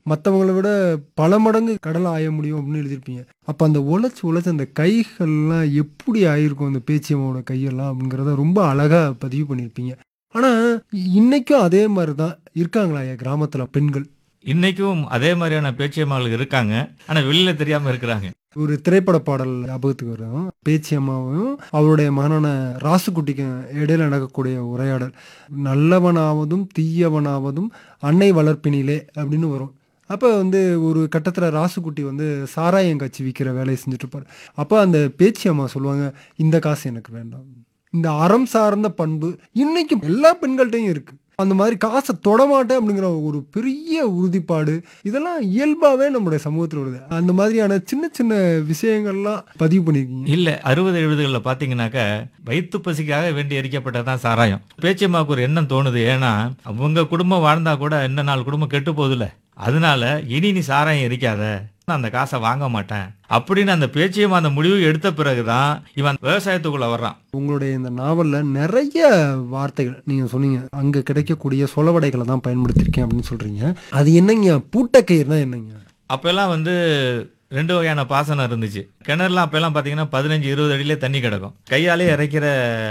மற்றவங்களை விட பல மடங்கு கடலை ஆய முடியும் அப்படின்னு எழுதியிருப்பீங்க அப்போ அந்த உழைச்சி உழைச்சி அந்த கைகள்லாம் எப்படி ஆயிருக்கும் அந்த பேச்சியம்மாவோட கையெல்லாம் அப்படிங்கிறத ரொம்ப அழகாக பதிவு பண்ணியிருப்பீங்க ஆனால் இன்னைக்கும் அதே மாதிரி தான் இருக்காங்களா ஐயா கிராமத்தில் பெண்கள் இன்னைக்கும் அதே மாதிரியான பேச்சியம்மாள் இருக்காங்க ஆனா வெளியில தெரியாம இருக்கிறாங்க ஒரு திரைப்பட பாடல் ஞாபகத்துக்கு வரும் பேச்சியம்மாவும் அவருடைய மகனான ராசுக்குட்டிக்கும் இடையில நடக்கக்கூடிய உரையாடல் நல்லவனாவதும் தீயவனாவதும் அன்னை வளர்ப்பினிலே அப்படின்னு வரும் அப்போ வந்து ஒரு கட்டத்தில் ராசுக்குட்டி வந்து சாராயம் காய்ச்சி விற்கிற வேலையை செஞ்சுட்டு இருப்பார் அப்போ அந்த பேச்சியம்மா சொல்லுவாங்க இந்த காசு எனக்கு வேண்டாம் இந்த அறம் சார்ந்த பண்பு இன்னைக்கும் எல்லா பெண்கள்கிட்டையும் இருக்கு அந்த மாதிரி காசை தொடமாட்டேன் அப்படிங்கிற ஒரு பெரிய உறுதிப்பாடு இதெல்லாம் இயல்பாகவே நம்முடைய சமூகத்தில் வருது அந்த மாதிரியான சின்ன சின்ன விஷயங்கள்லாம் பதிவு பண்ணியிருக்கீங்க இல்ல அறுபது எழுபதுகளில் பாத்தீங்கன்னாக்க வயிற்று பசிக்காக வேண்டி எரிக்கப்பட்டதான் சாராயம் பேச்சியம்மாவுக்கு ஒரு எண்ணம் தோணுது ஏன்னா அவங்க குடும்பம் வாழ்ந்தா கூட இன்னும் நாலு குடும்பம் கெட்டு போகுதுல்ல அதனால இனி நீ சாராயம் எரிக்காத நான் அந்த காசை வாங்க மாட்டேன் அப்படின்னு அந்த பேச்சியம்மா அந்த முடிவு எடுத்த பிறகுதான் இவன் விவசாயத்துக்குள்ள வர்றான் உங்களுடைய இந்த நாவல்ல நிறைய வார்த்தைகள் நீங்க சொன்னீங்க அங்க கிடைக்கக்கூடிய சொலவடைகளை தான் பயன்படுத்தியிருக்கேன் அப்படின்னு சொல்றீங்க அது என்னங்க பூட்டக்கயிறுனா என்னங்க அப்பெல்லாம் வந்து ரெண்டு வகையான பாசனம் இருந்துச்சு கிணறுலாம் அப்பெல்லாம் பார்த்தீங்கன்னா பதினஞ்சு இருபது அடியிலே தண்ணி கிடக்கும் கையாலே இறைக்கிற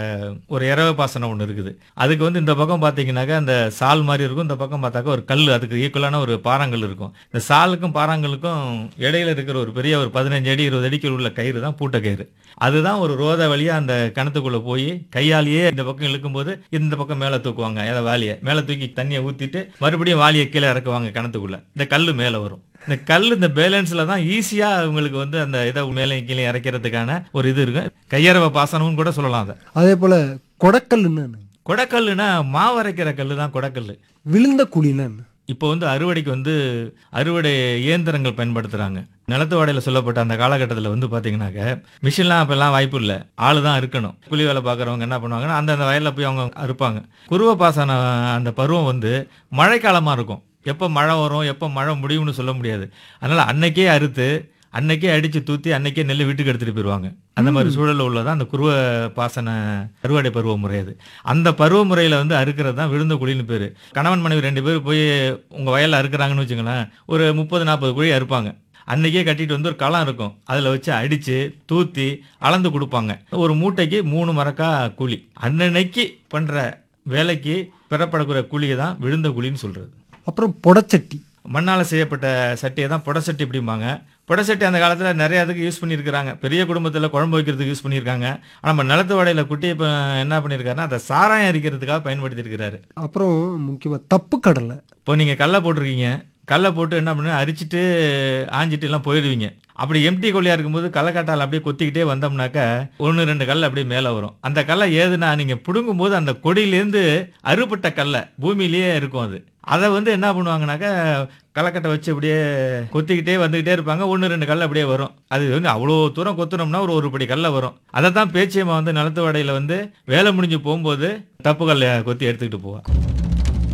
ஒரு இரவை பாசனம் ஒன்று இருக்குது அதுக்கு வந்து இந்த பக்கம் பார்த்தீங்கன்னாக்கா அந்த சால் மாதிரி இருக்கும் இந்த பக்கம் பார்த்தாக்கா ஒரு கல் அதுக்கு ஈக்குவலான ஒரு பாறாங்கல் இருக்கும் இந்த சாலுக்கும் பாறாங்கலுக்கும் இடையில இருக்கிற ஒரு பெரிய ஒரு பதினஞ்சு அடி இருபது அடிக்கு உள்ள கயிறு தான் பூட்ட கயிறு அதுதான் ஒரு ரோத வழியா அந்த கிணத்துக்குள்ள போய் கையாலேயே இந்த பக்கம் இழுக்கும்போது இந்த பக்கம் மேலே தூக்குவாங்க ஏதாவது வாளியை மேலே தூக்கி தண்ணியை ஊற்றிட்டு மறுபடியும் வாளியை கீழே இறக்குவாங்க கிணத்துக்குள்ள இந்த கல் மேலே வரும் இந்த கல் இந்த பேலன்ஸ்ல தான் ஈஸியா உங்களுக்கு வந்து அந்த இதை மேலே கீழே இறக்கிறதுக்கான ஒரு இது இருக்கு கையறவ பாசனம்னு கூட சொல்லலாம் அதை அதே போல கொடக்கல்லுன்னு என்ன? கொடக்கல்லுனா மாவு அரைக்கிற கல் தான் கொடக்கல் விழுந்த குழின்னா என்ன? இப்போ வந்து அறுவடைக்கு வந்து அறுவடை இயந்திரங்கள் பயன்படுத்துறாங்க நிலத்து வாடையில் சொல்லப்பட்ட அந்த காலகட்டத்தில் வந்து பார்த்தீங்கன்னாக்க மிஷின்லாம் அப்பெல்லாம் வாய்ப்பு இல்லை ஆள் தான் இருக்கணும் கூலி வேலை பார்க்குறவங்க என்ன பண்ணுவாங்கன்னா அந்தந்த வயலில் போய் அவங்க அறுப்பாங்க குருவ பாசன அந்த பருவம் வந்து மழைக்காலமாக இருக்கும் எப்போ மழை வரும் எப்போ மழை முடியும்னு சொல்ல முடியாது அதனால் அன்னைக்கே அறுத்து அன்னைக்கே அடித்து தூத்தி அன்னைக்கே நெல் வீட்டுக்கு எடுத்துகிட்டு போயிடுவாங்க அந்த மாதிரி சூழலில் உள்ளதான் அந்த குருவ பாசன அறுவடை பருவ முறை அது அந்த பருவ முறையில் வந்து அறுக்கிறது தான் விழுந்த குழின்னு பேர் கணவன் மனைவி ரெண்டு பேர் போய் உங்கள் வயலில் அறுக்குறாங்கன்னு வச்சுங்களேன் ஒரு முப்பது நாற்பது குழி அறுப்பாங்க அன்னைக்கே கட்டிட்டு வந்து ஒரு களம் இருக்கும் அதில் வச்சு அடித்து தூத்தி அளந்து கொடுப்பாங்க ஒரு மூட்டைக்கு மூணு மரக்கா கூலி அன்னன்னைக்கு பண்ணுற வேலைக்கு பெறப்படக்கூடிய கூலியை தான் விழுந்த குழின்னு சொல்கிறது அப்புறம் புடச்சட்டி மண்ணால் செய்யப்பட்ட சட்டியை தான் புடசட்டி இப்படிம்பாங்க புடசட்டி அந்த காலத்தில் நிறைய அதுக்கு யூஸ் பண்ணியிருக்கிறாங்க பெரிய குடும்பத்தில் குழம்பு வைக்கிறதுக்கு யூஸ் பண்ணியிருக்காங்க ஆனால் நம்ம நிலத்து வடையில் குட்டி இப்போ என்ன பண்ணியிருக்காருன்னா அதை சாராயம் அரிக்கிறதுக்காக பயன்படுத்தியிருக்கிறாரு அப்புறம் முக்கியமா தப்பு கடலை இப்போ நீங்கள் கடலை போட்டிருக்கீங்க கடலை போட்டு என்ன பண்ணு அரிச்சிட்டு ஆஞ்சிட்டு எல்லாம் போயிடுவீங்க அப்படி எம்டி கொல்லியா இருக்கும்போது கள்ளக்காட்டால் அப்படியே கொத்திக்கிட்டே வந்தோம்னாக்கா ஒன்று ரெண்டு கல் அப்படியே மேலே வரும் அந்த கல்லை ஏதுனா நீங்கள் பிடுங்கும்போது அந்த கொடியிலேருந்து அறுபட்ட கல்லை பூமியிலேயே இருக்கும் அது அதை வந்து என்ன பண்ணுவாங்கனாக்கா களைக்கட்டை வச்சு அப்படியே கொத்திக்கிட்டே வந்துக்கிட்டே இருப்பாங்க ஒன்று ரெண்டு கல் அப்படியே வரும் அது வந்து அவ்வளோ தூரம் கொத்துனோம்னா ஒரு ஒரு படி கல்லை வரும் அதை தான் பேச்சியம்மா வந்து நிலத்து வடையில் வந்து வேலை முடிஞ்சு போகும்போது தப்பு கல்லை கொத்தி எடுத்துக்கிட்டு போவா